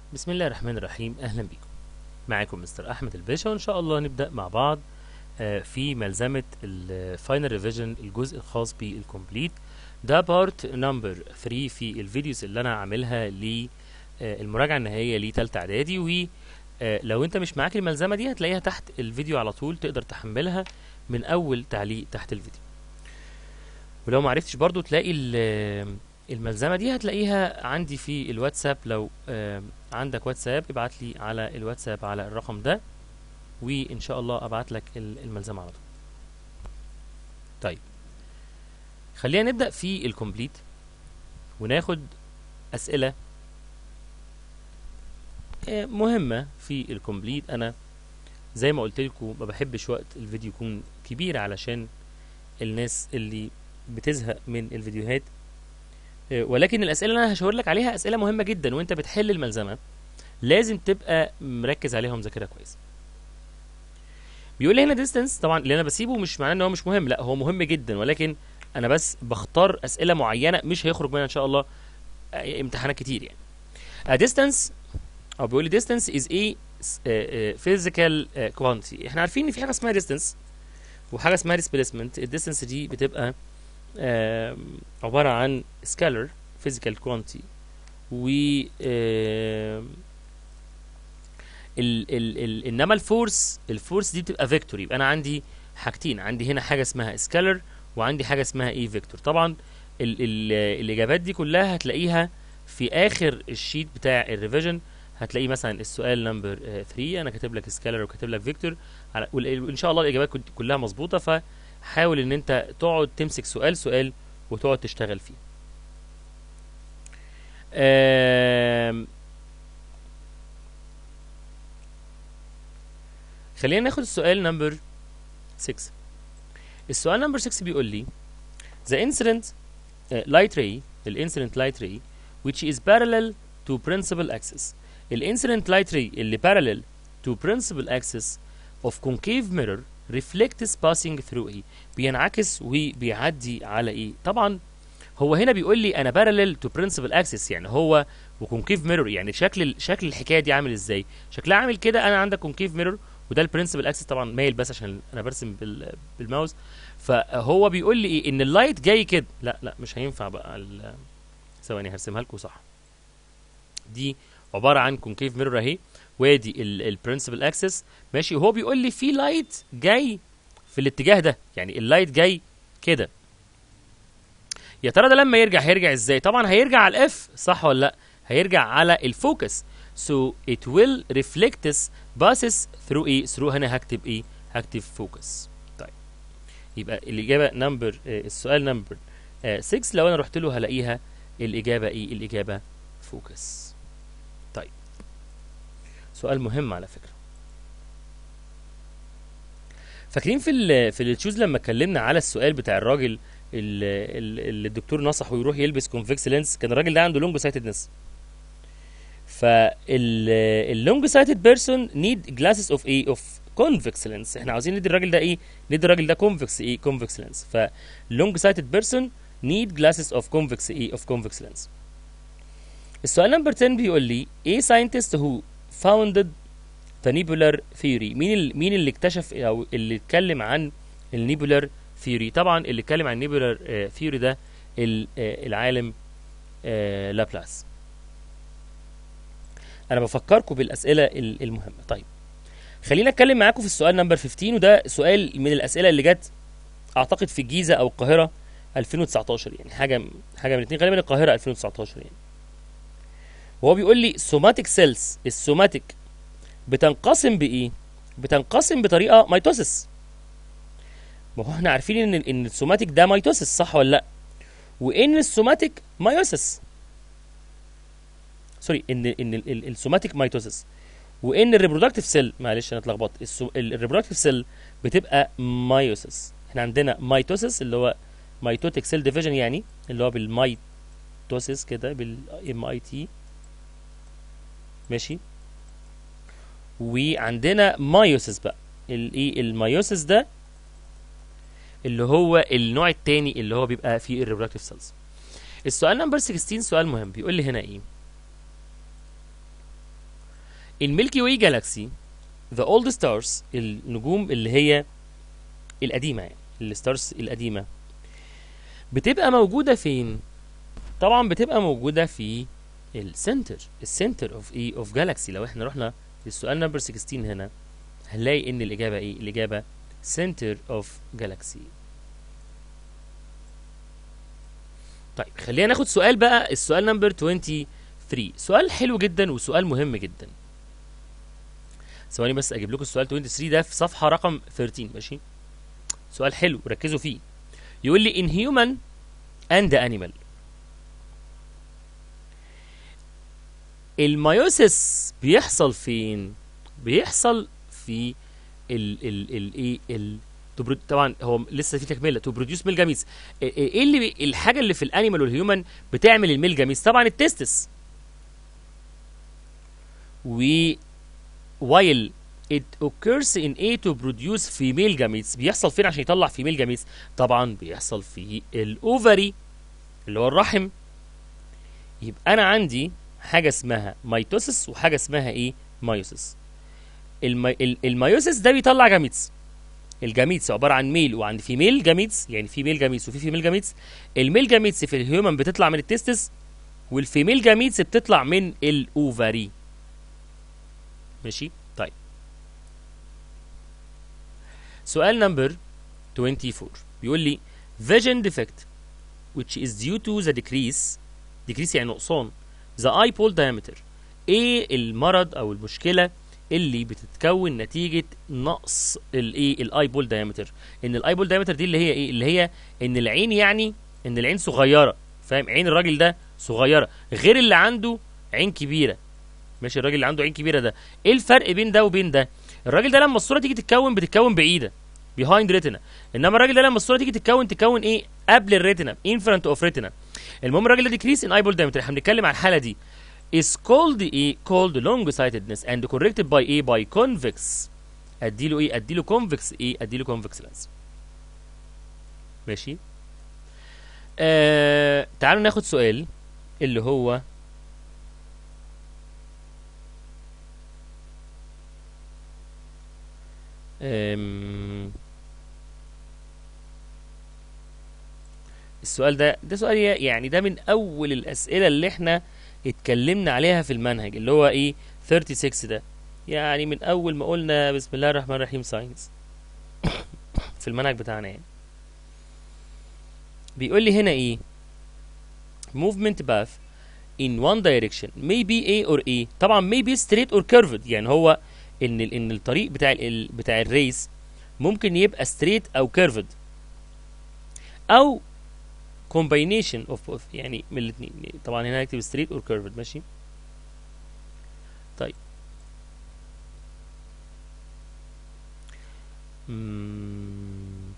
بسم الله الرحمن الرحيم اهلا بيكم معاكم مستر احمد الباشا وان شاء الله نبدا مع بعض آه، في ملزمه الفاينل ريفيجن الجزء الخاص بالكومبليت ده بارت نمبر 3 في الفيديوز اللي انا عاملها للمراجعه النهائيه لتالتة اعدادي ولو انت مش معاك الملزمه دي هتلاقيها تحت الفيديو على طول تقدر تحملها من اول تعليق تحت الفيديو ولو ما عرفتش برضو تلاقي ال- الملزمه دي هتلاقيها عندي في الواتساب لو آه، عندك واتساب ابعت لي على الواتساب على الرقم ده وان شاء الله ابعت لك ال- الملزمه على طول طيب خلينا نبدا في الكومبليت وناخد اسئله آه، مهمه في الكومبليت انا زي ما قلت لكم ما بحبش وقت الفيديو يكون كبير علشان الناس اللي بتزهق من الفيديوهات آه، ولكن الاسئله اللي انا هشاور لك عليها اسئله مهمه جدا وانت بتحل الملزمه لازم تبقى مركز عليها ومذاكرها كويس بيقول لي هنا ديستنس طبعا اللي انا بسيبه مش معناه ان هو مش مهم لا هو مهم جدا ولكن انا بس بختار اسئله معينه مش هيخرج منها ان شاء الله آه، امتحانات كتير يعني a distance او بيقول لي distance is a s- آه، آه، physical آه، quantity احنا عارفين ان في حاجه اسمها distance وحاجه اسمها displacement الديستنس دي بتبقى آم، عباره عن scalar physical quantity و آم، ال ال ال انما الفورس الفورس دي بتبقى فيكتور يبقى انا عندي حاجتين عندي هنا حاجه اسمها سكالر وعندي حاجه اسمها ايه فيكتور طبعا ال ال الاجابات دي كلها هتلاقيها في اخر الشيت بتاع الريفيجن هتلاقي مثلا السؤال نمبر 3 انا كاتب لك سكالر وكاتب لك فيكتور على وال- وان شاء الله الاجابات كل- كلها مظبوطه فحاول ان انت تقعد تمسك سؤال سؤال وتقعد تشتغل فيه آم، خلينا ناخد السؤال نمبر 6 السؤال نمبر 6 بيقول لي the incident uh, light ray الانسيدنت light ray which is parallel to principal axis الانسيدنت light ray اللي parallel to principal axis of concave mirror reflects passing through ايه بينعكس وبيعدي على ايه طبعا هو هنا بيقول لي انا parallel to principal axis يعني هو وكونكيف ميرور يعني شكل شكل الحكايه دي عامل ازاي شكلها عامل كده انا عندك كونكيف ميرور وده البرنسبل اكسس طبعا مايل بس عشان انا برسم بال- بالماوس فهو بيقول لي ايه ان اللايت جاي كده لا لا مش هينفع بقى ال- ثواني هرسمها لكم صح دي عباره عن كونكيف ميرور اهي وادي البرنسبل اكسس ماشي وهو بيقول لي في لايت جاي في الاتجاه ده يعني اللايت جاي كده يا ترى ده لما يرجع هيرجع ازاي طبعا هيرجع على الاف صح ولا لا هيرجع على الفوكس so it will reflect us passes through ايه through هنا هكتب ايه هكتب focus طيب يبقى الاجابه نمبر السؤال نمبر 6 لو انا رحت له هلاقيها الاجابه ايه الاجابه focus طيب سؤال مهم على فكره فاكرين في ال في التشوز لما اتكلمنا على السؤال بتاع الراجل ال- ال- اللي الدكتور نصحه يروح يلبس كونفكس لينس كان الراجل ده عنده لونج سايتدنس فاللونج سايتد بيرسون نيد جلاسز اوف ايه اوف كونفكس لينس احنا عاوزين ندي الراجل ده ايه ندي الراجل ده كونفكس ايه كونفكس لينس فاللونج سايتد بيرسون نيد جلاسز اوف كونفكس ايه اوف كونفكس لينس السؤال نمبر 10 بيقول لي ايه ساينتست هو فاوندد ذا نيبولار ثيوري مين ال- مين اللي اكتشف او اللي اتكلم عن النيبولار ثيوري طبعا اللي اتكلم عن النيبولار ثيوري ده ال- آه، العالم آه، لابلاس انا بفكركم بالاسئله ال- المهمه طيب خلينا اتكلم معاكم في السؤال نمبر 15 وده سؤال من الاسئله اللي جت اعتقد في الجيزه او القاهره 2019 يعني حاجه حاجه من الاثنين غالبا القاهره 2019 يعني وهو بيقول لي سوماتيك سيلز السوماتيك بتنقسم بايه بتنقسم بطريقه ميتوسيس ما هو احنا عارفين ان ان السوماتيك ده ميتوسيس صح ولا لا وان السوماتيك مايوسيس سوري ان ان ال- ال- السوماتيك مايتوسيس وان الريبرودكتيف سيل معلش انا اتلخبطت السو- ال- الريبرودكتيف سيل بتبقى مايوسيس احنا عندنا مايتوسيس اللي هو ميتوتيك سيل ديفيجن يعني اللي هو بالمايتوسيس كده بالام اي تي ماشي وعندنا مايوسيس بقى الايه المايوسيس ده اللي هو النوع التاني اللي هو بيبقى فيه الريبرودكتيف سيلز السؤال نمبر 16 سؤال مهم بيقول لي هنا ايه الميلكي واي جالاكسي the old stars النجوم اللي هي القديمة يعني الستارز القديمة بتبقى موجودة فين؟ طبعا بتبقى موجودة في السنتر السنتر اوف ايه اوف جالاكسي لو احنا رحنا للسؤال نمبر 16 هنا هنلاقي ان الاجابة ايه؟ الاجابة center of galaxy طيب خلينا ناخد سؤال بقى السؤال نمبر 23 سؤال حلو جدا وسؤال مهم جدا ثواني بس اجيب لكم السؤال 23 ده في صفحه رقم 13 ماشي سؤال حلو ركزوا فيه يقول لي in human and animal الميوسيس بيحصل فين بيحصل في ال ال ال ايه ال to pro- طبعا هو لسه في تكمله تو بروديوس ميل جاميس ايه اللي بي- الحاجه اللي في الانيمال والهيومن بتعمل الميل جاميس طبعا التستس و while it occurs in A to produce female gametes بيحصل فين عشان يطلع female gametes طبعا بيحصل في الاوفري اللي هو الرحم يبقى انا عندي حاجه اسمها ميتوسيس وحاجه اسمها ايه مايوسيس المي... ال- المايوسيس ده بيطلع جاميتس الجاميتس عباره عن ميل وعن فيميل جاميتس يعني في ميل جاميتس وفي فيميل جاميتس الميل جاميتس في الهيومن بتطلع من التستس والفيميل جاميتس بتطلع من الاوفري ماشي طيب سؤال نمبر 24 بيقول لي vision defect which is due to the decrease decrease يعني نقصان the eyeball diameter ايه المرض او المشكله اللي بتتكون نتيجه نقص الايه الايبول دايمتر ان الايبول دايمتر دي اللي هي ايه اللي هي ان العين يعني ان العين صغيره فاهم عين الراجل ده صغيره غير اللي عنده عين كبيره ماشي الراجل اللي عنده عين كبيره ده ايه الفرق بين ده وبين ده الراجل ده لما الصوره تيجي تتكون بتتكون بعيده behind retina انما الراجل ده لما الصوره تيجي تتكون تكون ايه قبل الريتنا in front of retina المهم الراجل ده decrease in eyeball diameter احنا بنتكلم عن الحاله دي is called ايه called long sightedness and corrected by ايه by convex اديله ايه اديله convex ايه اديله convex lens ماشي آه تعالوا ناخد سؤال اللي هو أم... السؤال ده ده سؤال يعني ده من اول الاسئله اللي احنا اتكلمنا عليها في المنهج اللي هو ايه 36 ده يعني من اول ما قلنا بسم الله الرحمن الرحيم ساينس في المنهج بتاعنا يعني بيقول لي هنا ايه movement path in one direction maybe A or A طبعا maybe straight or curved يعني هو ان ال- ان الطريق بتاع ال بتاع الريس ممكن يبقى straight او curved او combination of both يعني من الاثنين طبعا هنا هكتب straight or curved ماشي طيب مم.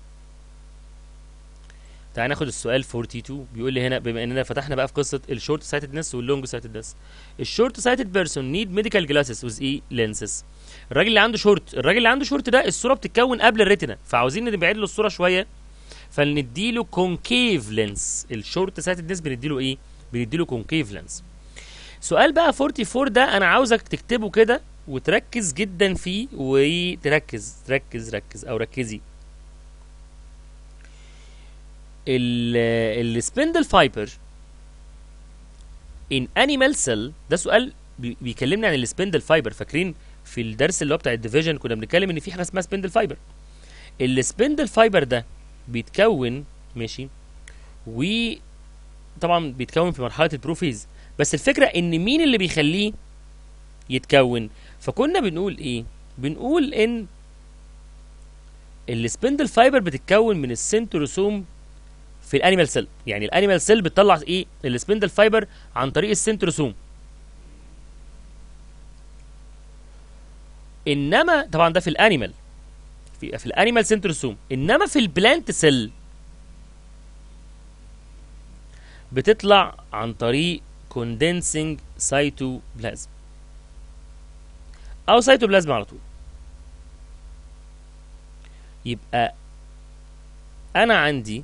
تعال ناخد السؤال 42 بيقول لي هنا بما اننا فتحنا بقى في قصه الشورت سايتدنس واللونج سايتدنس الشورت سايتد بيرسون نيد ميديكال جلاسز ويز ايه لينسز الراجل اللي عنده شورت الراجل اللي عنده شورت ده الصوره بتتكون قبل الريتنا فعاوزين نبعد له الصوره شويه فنديله كونكيف لينس الشورت سايتدنس بنديله ايه بنديله كونكيف لينس سؤال بقى 44 ده انا عاوزك تكتبه كده وتركز جدا فيه وتركز تركز ركز او ركزي السبندل فايبر ان انيمال سيل ده سؤال بي- بيكلمنا عن السبندل فايبر فاكرين في الدرس اللي هو بتاع الديفيجن كنا بنتكلم ان في حاجه اسمها سبندل فايبر السبندل فايبر ده بيتكون ماشي وطبعا بيتكون في مرحله البروفيز بس الفكره ان مين اللي بيخليه يتكون فكنا بنقول ايه بنقول ان السبندل فايبر بتتكون من السنتروسوم في الانيمال سيل يعني الانيمال سيل بتطلع ايه السبندل فايبر عن طريق السنتروسوم انما طبعا ده في الانيمال في في الانيمال سنتروسوم انما في البلانت سيل بتطلع عن طريق كوندنسنج سايتوبلازم او سايتوبلازم على طول يبقى انا عندي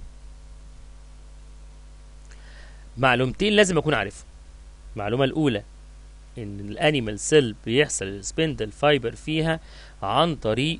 معلومتين لازم اكون عارفهم المعلومه الاولى ان الانيمال سيل بيحصل السبندل فايبر فيها عن طريق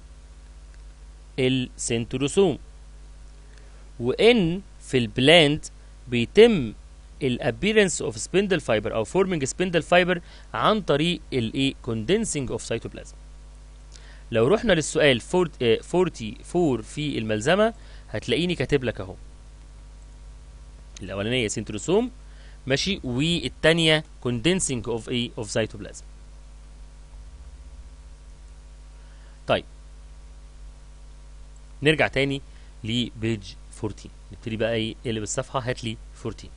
السنتروسوم وان في البلاند بيتم الابيرنس اوف سبندل فايبر او فورمينج سبندل فايبر عن طريق الايه كوندنسنج اوف سيتوبلازم لو رحنا للسؤال 44 في الملزمه هتلاقيني كاتب لك اهو الاولانيه سنتروسوم ماشي والثانيه كوندنسنج اوف ايه اوف سيتوبلازم طيب نرجع تاني لبيج 14 نبتدي بقى ايه اللي بالصفحه هات لي 14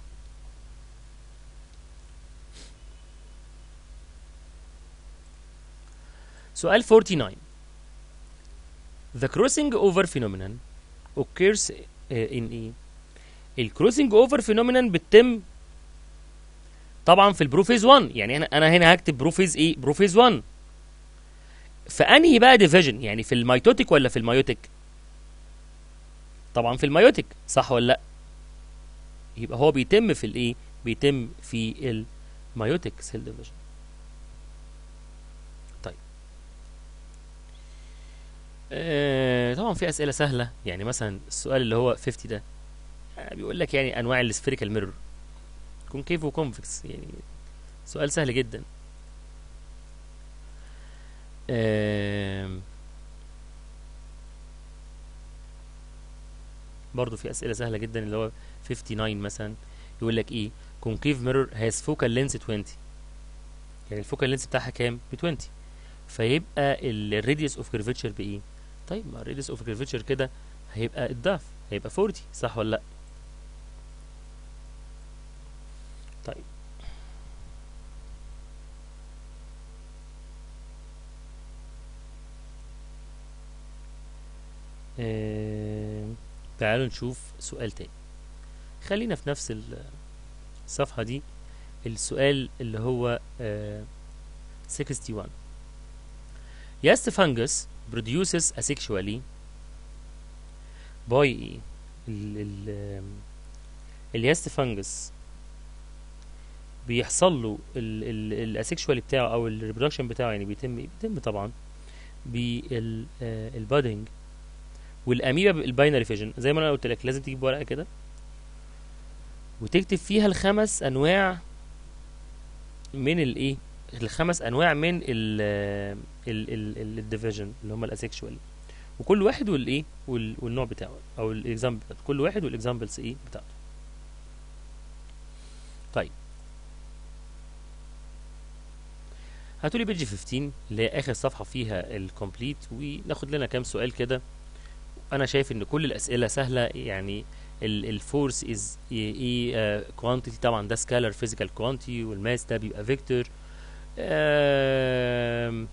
سؤال 49 The crossing over phenomenon occurs uh, in ايه؟ الكروسنج اوفر phenomenon بتتم طبعا في البروفيز 1 يعني انا انا هنا هكتب بروفيز ايه؟ بروفيز 1 فانهي بقى ديفيجن يعني في الميتوتيك ولا في الميوتيك؟ طبعا في الميوتيك صح ولا لا؟ يبقى هو بيتم في الايه؟ بيتم في الميوتيك سيل ديفيجن آه، طبعا في اسئله سهله يعني مثلا السؤال اللي هو 50 ده آه، بيقول لك يعني انواع السفيريكال ميرور كونكيف وكونفكس يعني سؤال سهل جدا آم، برضو في اسئله سهله جدا اللي هو 59 مثلا يقول لك ايه كونكيف ميرور هاز فوكال لينس 20 يعني الفوكال لينس بتاعها كام ب 20 فيبقى الراديوس اوف كيرفتشر بايه طيب ما الراديوس اوف كيرفتشر كده هيبقى الضعف هيبقى 40 صح ولا لا طيب آه، تعالوا نشوف سؤال تاني خلينا في نفس ال- الصفحة دي السؤال اللي هو آه، 61 Yeast fungus produces asexually by ايه ال ال الياست فانجس بيحصل له الاسكشوالي بتاعه او الريبرودكشن بتاعه يعني بيتم بيتم طبعا بالبادنج والاميبا بالباينري فيجن زي ما انا قلت لك لازم تجيب ورقه كده وتكتب فيها الخمس انواع من الايه الخمس انواع من ال ال الديفيجن اللي هم الاسكشوالي وكل واحد والايه وال- والنوع بتاعه او الاكزامبل بتاعته كل واحد والاكزامبلز ايه بتاعته طيب هاتولي بيج 15 اللي هي اخر صفحه فيها الكومبليت وناخد لنا كام سؤال كده انا شايف ان كل الاسئله سهله يعني الفورس از ايه كوانتيتي طبعا ده سكالر فيزيكال كوانتيتي والماس ده بيبقى فيكتور آم،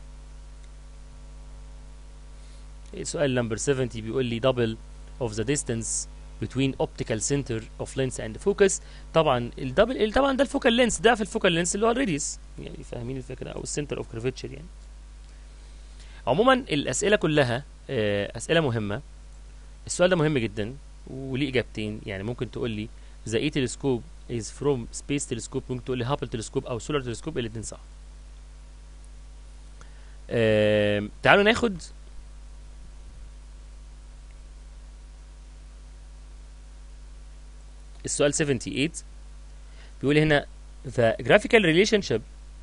سؤال نمبر 70 بيقول لي double of the distance between optical center of lens and focus طبعا الدبل طبعا ده الفوكال لينس ده في الفوكال لينس اللي هو الريديوس يعني فاهمين الفكره او السنتر اوف كيرفتشر يعني عموما الاسئله كلها آه، اسئله مهمه السؤال ده مهم جدا وليه اجابتين يعني ممكن تقول لي the A telescope is from space telescope ممكن تقول لي هابل تلسكوب او سولار تلسكوب الاثنين صح آم، تعالوا ناخد السؤال 78 بيقول هنا the graphical relationship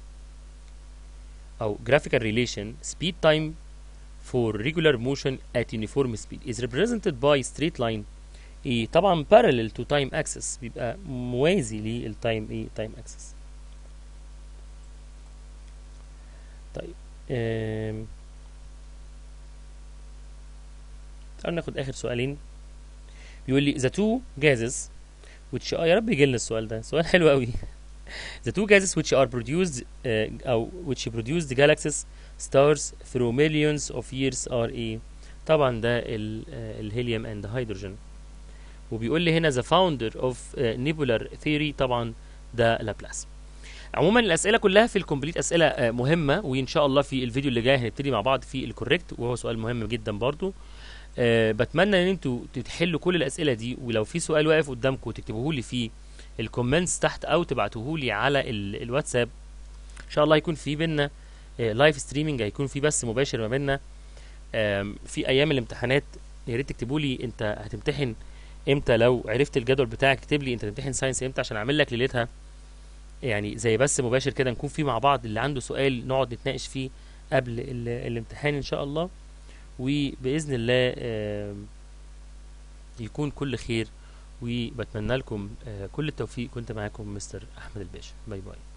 أو graphical relation speed time for regular motion at uniform speed is represented by straight line ايه طبعا parallel to time axis بيبقى موازي للتايم ايه time axis طيب آم، تعالوا ناخد اخر سؤالين بيقول لي the two gases which اه يا رب يجي لنا السؤال ده سؤال حلو قوي the two gases which are produced آه، او which produce the galaxies stars through millions of years are ايه طبعا ده ال- آه، الهيليوم and hydrogen وبيقول لي هنا the founder of آه، nebular theory طبعا ده لابلاس عموما الاسئله كلها في الكومبليت اسئله آه، مهمه وان شاء الله في الفيديو اللي جاي هنبتدي مع بعض في الكوريكت وهو سؤال مهم جدا برضو أه بتمنى ان انتوا تحلوا كل الاسئله دي ولو في سؤال واقف قدامكم تكتبوه لي في الكومنتس تحت او تبعتوه لي على ال- الواتساب شاء الله هيكون في بينا لايف ستريمنج هيكون في بث مباشر ما بينا آم، في ايام الامتحانات يا ريت تكتبوا لي انت هتمتحن امتى لو عرفت الجدول بتاعك اكتب لي انت هتمتحن ساينس امتى عشان اعمل لك ليلتها يعني زي بث مباشر كده نكون فيه مع بعض اللي عنده سؤال نقعد نتناقش فيه قبل ال- الامتحان ان شاء الله وباذن الله آم، يكون كل خير وبتمنى لكم آه، كل التوفيق كنت معاكم مستر احمد الباشا باي باي